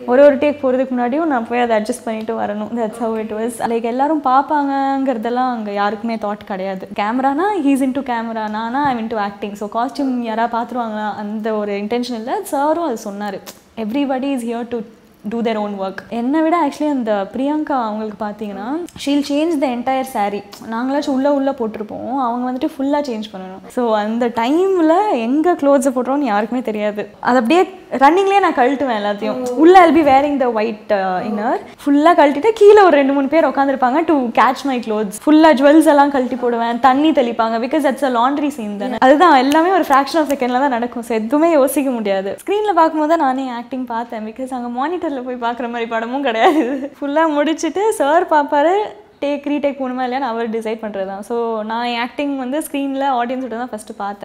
ஒரு ஒரு டேக் போகிறதுக்கு முன்னாடியும் நான் போய் அதை அட்ஜஸ்ட் பண்ணிட்டு வரணும் that's how it was like எல்லாரும் பார்ப்பாங்கங்கிறதெல்லாம் அங்கே யாருக்குமே தாட் கிடையாது கேமரானா ஹீஸ் இன் டு கேமரா நானா I into acting so costume யாராவது பார்த்துருவாங்களா அந்த ஒரு இன்டென்ஷன் இல்லை சாரும் அது சொன்னார் everybody is here to do their own work என்னை விட ஆக்சுவலி அந்த பிரியங்கா அவங்களுக்கு பார்த்தீங்கன்னா she'll change the entire saree நாங்களாச்சும் உள்ளே உள்ளே போட்டிருப்போம் அவங்க வந்துட்டு ஃபுல்லாக சேஞ்ச் பண்ணணும் ஸோ அந்த டைமில் எங்கே க்ளோத்ஸை போடுறோம்னு யாருக்குமே தெரியாது அது அப்படியே ரன்னிங்லேயே நான் கழட்டுவேன் எல்லாத்தையும் உள்ளே I'll be wearing the white inner ஃபுல்லாக கழட்டிட்டு கீழே ஒரு ரெண்டு மூணு பேர் உட்காந்துருப்பாங்க டு கேட்ச் மை க்ளோத்ஸ் ஃபுல்லாக ஜுவல்ஸ் எல்லாம் கழட்டி போடுவேன் தண்ணி தெளிப்பாங்க because it's a laundry scene தானே அதுதான் எல்லாமே ஒரு ஃப்ராக்ஷன் ஆஃப் செகண்டில் தான் நடக்கும் ஸோ எதுவுமே யோசிக்க முடியாது ஸ்க்ரீனில் பார்க்கும்போது தான் நானே ஆக்டிங் பார்த்தேன் பிகாஸ் அங்கே மானிட்டரில் போய் பார்க்குற மாதிரி படமும் கிடையாது ஃபுல்லாக முடிச்சுட்டு சார் பார்ப்பாரு டேக் ரீடேக் போகணுமா இல்லையான்னு அவர் டிசைட் பண்ணுறது தான் ஸோ நான் ஆக்டிங் வந்து ஸ்க்ரீனில் ஆடியன்ஸோட தான் ஃபஸ்ட்டு பார்த்தேன்